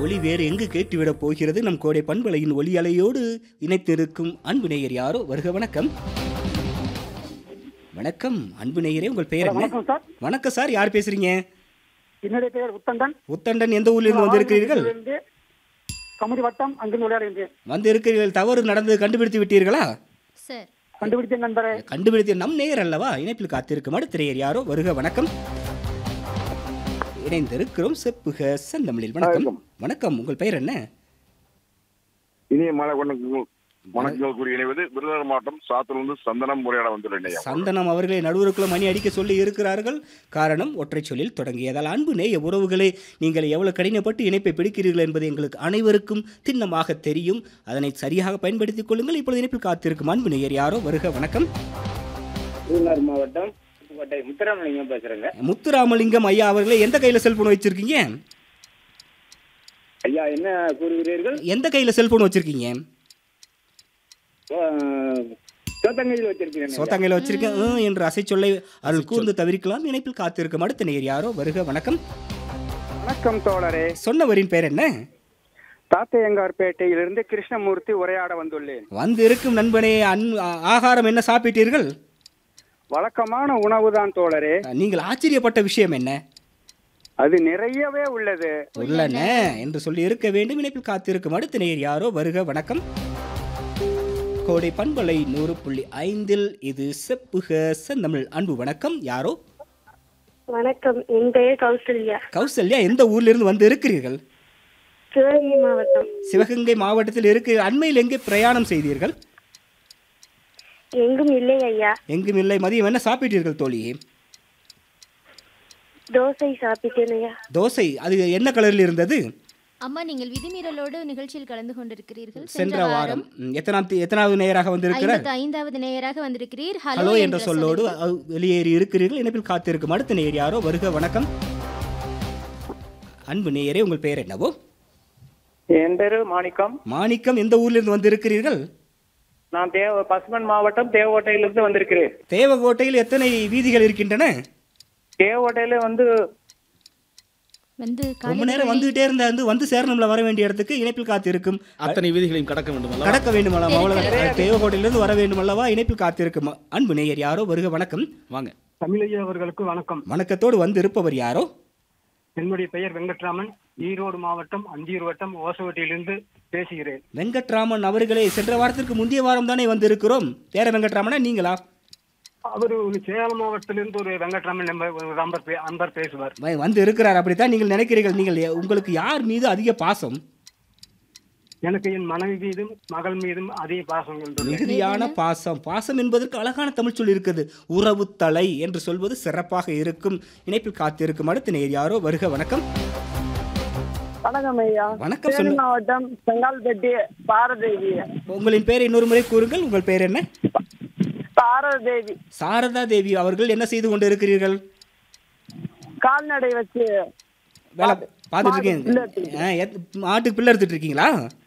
ஒளி வேறு எங்கு கேட்டுவிடப் போகிறது நம் கோடை பண்பலையின் ஒளி அலையோடு இணைத்திருக்கும் அன்பு நேயர் யாரோ வருக வணக்கம் வணக்கம் அன்பு நேயரே உங்கள் பெயர் என்ன வணக்கம் சார் வணக்கம் சார் யார் பேசுறீங்க என்னுடைய பெயர் உத்தண்டன் உத்தண்டன் எந்த ஊரிலிருந்து வந்திருக்கிறீர்கள் இருந்து கமுதி வட்டம் அங்கிருந்து விளையாடுகின்றேன் வந்து இருக்கிறீர்கள் தவறு நடந்து கண்டுபிடித்து விட்டீர்களா சார் கண்டுபிடித்த நண்பரே கண்டுபிடித்த நம் நேயர் அல்லவா இணைப்பில் காத்திருக்கும் அடுத்த நேயர் யாரோ வருக வணக்கம் இணைந்திருக்கிறோம் செப்புக செந்தமிழில் வணக்கம் வணக்கம் உங்கள் பெயர் என்ன இனிய மழை வணக்கங்கள் வணக்கங்கள் கூறி இணைவது விருதுநகர் மாவட்டம் சாத்தூர்ந்து சந்தனம் உரையாட வந்துள்ளேன் ஐயா. சந்தனம் அவர்களை நடுவருக்குள்ள மணி அடிக்க சொல்லி இருக்கிறார்கள் காரணம் ஒற்றை சொல்லில் தொடங்கியதால் அன்பு நேய உறவுகளே நீங்கள் எவ்வளவு கடினப்பட்டு இணைப்பை பிடிக்கிறீர்கள் என்பது எங்களுக்கு அனைவருக்கும் திண்ணமாக தெரியும் அதனை சரியாக பயன்படுத்திக் கொள்ளுங்கள் இப்பொழுது இணைப்பில் காத்திருக்கும் அன்பு நேயர் யாரோ வருக வணக்கம் விருதுநகர் மாவட்டம் புதுக்கோட்டை முத்துராமலிங்கம் பேசுறேங்க முத்துராமலிங்கம் ஐயா அவர்களே எந்த கையில செல்போன் வச்சிருக்கீங்க ஐயா என்ன கூறுகிறீர்கள் எந்த கையில செல்போன் வச்சிருக்கீங்க சோத்தங்கையில் வச்சிருக்கிறேன் சோத்தாங்கையில வச்சிருக்கேன் ம் என்று அசை சொல்லை அருள் கூர்ந்து தவிர்க்கலாம் இணைப்பில் காத்திருக்கும் அடுத்த நேயர் யாரோ வருக வணக்கம் வணக்கம் தோழரே சொன்னவரின் பெயர் என்ன தாத்தையங்கார்பேட்டையிலிருந்து கிருஷ்ணமூர்த்தி உரையாட வந்துள்ளேன் வந்து இருக்கும் நண்பனே அன் ஆ- ஆகாரம் என்ன சாப்பிட்டீர்கள் வழக்கமான உணவுதான் தோழரே நீங்கள் ஆச்சரியப்பட்ட விஷயம் என்ன அது நிறையவே உள்ளது உள்ளன என்று சொல்லி இருக்க வேண்டும் இணைப்பில் காத்திருக்கும் அடுத்த நேயர் யாரோ வருக வணக்கம் கோடை பண்பலை நூறு புள்ளி ஐந்தில் இது செப்புக செந்தமிழ் அன்பு வணக்கம் யாரோ வணக்கம் என் பெயர் கௌசல்யா கௌசல்யா எந்த ஊர்ல இருந்து வந்து இருக்கிறீர்கள் சிவகங்கை மாவட்டம் சிவகங்கை மாவட்டத்தில் இருக்கு அண்மையில் எங்கே பிரயாணம் செய்தீர்கள் எங்கும் இல்லை ஐயா எங்கும் இல்லை மதியம் என்ன சாப்பிட்டீர்கள் தோழி தோசை சாப்பிட்டேன் ஐயா தோசை அது என்ன கலரில் இருந்தது அம்மா நீங்கள் விதிமீறலோடு நிகழ்ச்சியில் கலந்து கொண்டிருக்கிறீர்கள் சென்ற வாரம் ம், எத்தனாம் தே- எத்தனாவது நேயராக வந்திருக்கிறார் ஐம்பத்து ஐந்தாவது நேயராக வந்திருக்கிறீர் ஹலோ என்ற சொல்லோடு அ- வெளியேறி இருக்கிறீர்கள் இணைப்பில் காத்திருக்கும் அடுத்த நேயர் யாரோ வருக வணக்கம் அன்பு நேயரே உங்கள் பெயர் என்னவோ என் பேரு மாணிக்கம் மாணிக்கம் எந்த ஊரிலிருந்து வந்திருக்கிறீர்கள் நான் தேவ பசுமன் மாவட்டம் தேவகோட்டையிலிருந்து வந்திருக்கிறேன் தேவகோட்டையில் எத்தனை வீதிகள் இருக்கின்றன தேவகோட்டையில வந்து வந்து ரொம்ப நேரம் வந்துகிட்டே இருந்தா வந்து வந்து சேரணும்ல வர வேண்டிய இடத்துக்கு இணைப்பில் காத்திருக்கும் அத்தனை வீதிகளையும் கடக்க வேண்டும் கடக்க வேண்டுமல்லவா அவ்வளவு தேவகோட்டையிலிருந்து வர வேண்டுமல்லவா இணைப்பில் காத்திருக்கும் அன்பு நேயர் யாரோ வருக வணக்கம் வாங்க தமிழையா அவர்களுக்கு வணக்கம் வணக்கத்தோடு வந்து இருப்பவர் யாரோ என்னுடைய பெயர் வெங்கட்ராமன் ஈரோடு மாவட்டம் அந்தியூர் வட்டம் ஓசவட்டியிலிருந்து பேசுகிறேன் வெங்கட்ராமன் அவர்களே சென்ற வாரத்திற்கு முந்தைய வாரம் தானே வந்திருக்கிறோம் வேற வெங்கட்ராமனா நீங்களா அவர் ஒரு சேலம் மாவட்டத்திலிருந்து ஒரு வெங்கட்ராமன் நம்பர் ஒரு நம்பர் பே- அன்பர் பேசுவார் வ- வந்து இருக்கிறார் அப்படித்தான் நீங்கள் நினைக்கிறீர்கள் நீங்கள் எ- உங்களுக்கு யார் மீது அதிக பாசம் எனக்கு என் மனைவி மீதும் மகள் மீதும் அதிக பாசம் கொண்டுள்ளேன் மிகுதியான பாசம் பாசம் என்பதற்கு அழகான தமிழ் சொல் இருக்குது உறவு தலை என்று சொல்வது சிறப்பாக இருக்கும் இணைப்பில் காத்திருக்கும் அடுத்த நேர் யாரோ வருக வணக்கம் வணக்கம் ஐயா வணக்கம் சொல்லு மாவட்டம் செங்கால்பட்டி பாரதேவி உங்களின் பெயரை இன்னொரு முறை கூறுங்கள் உங்கள் பெயர் என்ன பாரதேவி சாரதா தேவி அவர்கள் என்ன செய்து கொண்டு இருக்கிறீர்கள் கால்நடை வச்சு வேலை பார்த்துட்டு இருக்கீங்க ஆ, எத்- மாட்டுக்கு பிள்ளை எடுத்துட்டு இருக்கீங்களா